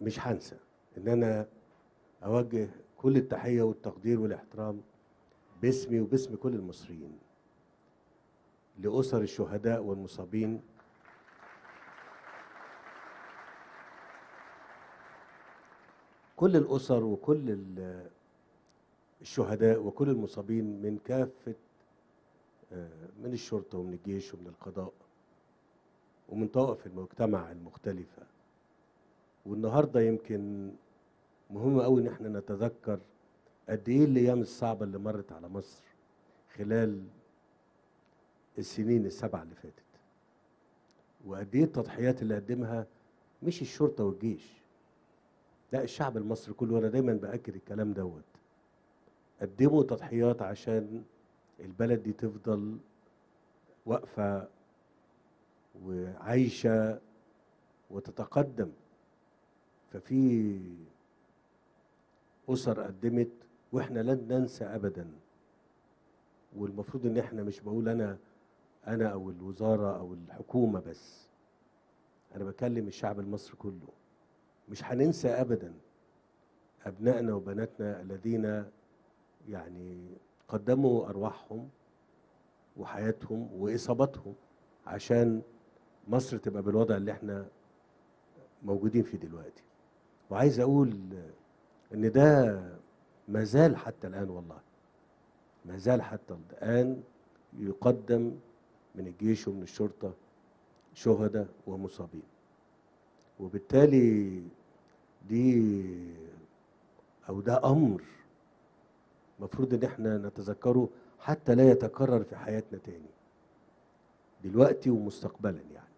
مش هنسى ان انا اوجه كل التحيه والتقدير والاحترام باسمي وباسم كل المصريين لاسر الشهداء والمصابين كل الاسر وكل ال- الشهداء وكل المصابين من كافه آه، من الشرطه ومن الجيش ومن القضاء ومن طوائف المجتمع المختلفه والنهارده يمكن مهم قوي ان احنا نتذكر قد ايه الايام الصعبه اللي مرت على مصر خلال السنين السبعه اللي فاتت وقد ايه التضحيات اللي قدمها مش الشرطه والجيش لا الشعب المصري كله وانا دايما باكد الكلام دوت قدموا تضحيات عشان البلد دي تفضل واقفه وعايشه وتتقدم ففي اسر قدمت واحنا لن ننسى ابدا والمفروض ان احنا مش بقول انا انا او الوزاره او الحكومه بس انا بكلم الشعب المصري كله مش هننسى ابدا ابنائنا وبناتنا الذين يعني قدموا ارواحهم وحياتهم واصابتهم عشان مصر تبقى بالوضع اللي احنا موجودين فيه دلوقتي وعايز اقول ان ده ما زال حتى الان والله ما زال حتى الان يقدم من الجيش ومن الشرطه شهداء ومصابين وبالتالي دي او ده امر مفروض ان احنا نتذكره حتى لا يتكرر في حياتنا تاني دلوقتي ومستقبلا يعني